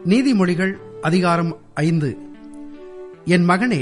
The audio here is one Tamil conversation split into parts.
நீதிமொழிகள் அதிகாரம் ஐந்து என் மகனே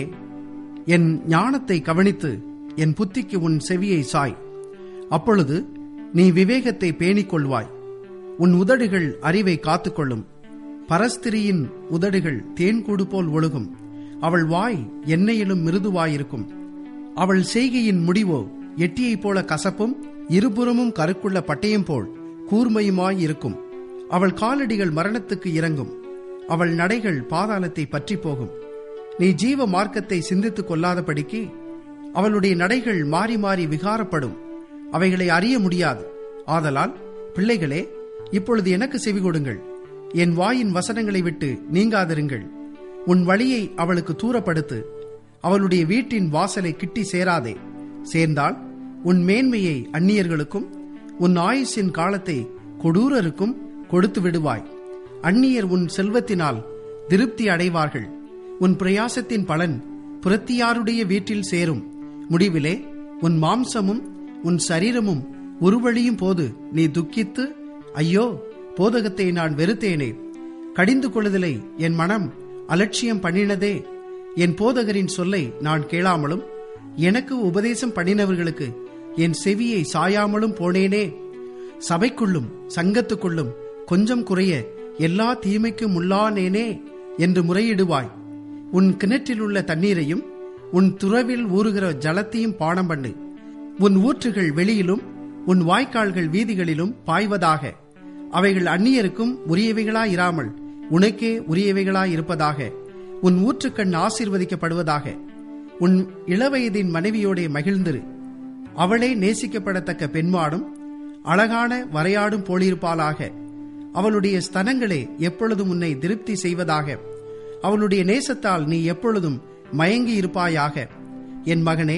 என் ஞானத்தை கவனித்து என் புத்திக்கு உன் செவியை சாய் அப்பொழுது நீ விவேகத்தை பேணிக் கொள்வாய் உன் உதடுகள் அறிவை காத்துக்கொள்ளும் பரஸ்திரியின் உதடுகள் தேன்கூடு போல் ஒழுகும் அவள் வாய் எண்ணெயிலும் மிருதுவாயிருக்கும் அவள் செய்கையின் முடிவோ எட்டியைப் போல கசப்பும் இருபுறமும் கருக்குள்ள பட்டயம் போல் கூர்மையுமாய் இருக்கும் அவள் காலடிகள் மரணத்துக்கு இறங்கும் அவள் நடைகள் பாதாளத்தை பற்றி போகும் நீ ஜீவ மார்க்கத்தை சிந்தித்துக் கொள்ளாதபடிக்கு அவளுடைய நடைகள் மாறி மாறி விகாரப்படும் அவைகளை அறிய முடியாது ஆதலால் பிள்ளைகளே இப்பொழுது எனக்கு செவி கொடுங்கள் என் வாயின் வசனங்களை விட்டு நீங்காதிருங்கள் உன் வழியை அவளுக்கு தூரப்படுத்து அவளுடைய வீட்டின் வாசலை கிட்டி சேராதே சேர்ந்தால் உன் மேன்மையை அந்நியர்களுக்கும் உன் ஆயுசின் காலத்தை கொடூரருக்கும் கொடுத்து விடுவாய் அந்நியர் உன் செல்வத்தினால் திருப்தி அடைவார்கள் உன் பிரயாசத்தின் பலன் புரத்தியாருடைய வீட்டில் சேரும் முடிவிலே உன் மாம்சமும் உன் சரீரமும் உருவழியும் போது நீ துக்கித்து ஐயோ போதகத்தை நான் வெறுத்தேனே கடிந்து கொள்ளுதலை என் மனம் அலட்சியம் பண்ணினதே என் போதகரின் சொல்லை நான் கேளாமலும் எனக்கு உபதேசம் பண்ணினவர்களுக்கு என் செவியை சாயாமலும் போனேனே சபைக்குள்ளும் சங்கத்துக்குள்ளும் கொஞ்சம் குறைய எல்லா தீமைக்கும் உள்ளானேனே என்று முறையிடுவாய் உன் கிணற்றில் உள்ள தண்ணீரையும் உன் துறவில் ஊறுகிற ஜலத்தையும் பானம் பண்ணு உன் ஊற்றுகள் வெளியிலும் உன் வாய்க்கால்கள் வீதிகளிலும் பாய்வதாக அவைகள் அந்நியருக்கும் உரியவைகளாயிராமல் உனக்கே உரியவைகளாயிருப்பதாக உன் ஊற்றுக்கண் ஆசீர்வதிக்கப்படுவதாக உன் இளவயதின் மனைவியோடே மகிழ்ந்திரு அவளே நேசிக்கப்படத்தக்க பெண்மாடும் அழகான வரையாடும் போலிருப்பாளாக அவளுடைய ஸ்தனங்களே எப்பொழுதும் உன்னை திருப்தி செய்வதாக அவளுடைய நேசத்தால் நீ எப்பொழுதும் மயங்கி இருப்பாயாக என் மகனே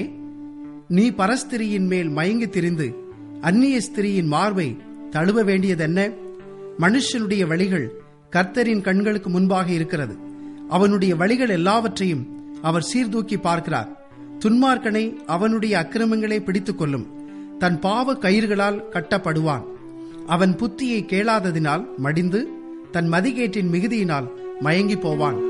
நீ பரஸ்திரியின் மேல் மயங்கி திரிந்து அந்நிய ஸ்திரியின் மார்பை தழுவ வேண்டியதென்ன மனுஷனுடைய வழிகள் கர்த்தரின் கண்களுக்கு முன்பாக இருக்கிறது அவனுடைய வழிகள் எல்லாவற்றையும் அவர் சீர்தூக்கி பார்க்கிறார் துன்மார்க்கனை அவனுடைய அக்கிரமங்களே பிடித்துக் கொள்ளும் தன் பாவ கயிறுகளால் கட்டப்படுவான் அவன் புத்தியை கேளாததினால் மடிந்து தன் மதிகேட்டின் மிகுதியினால் மயங்கி போவான்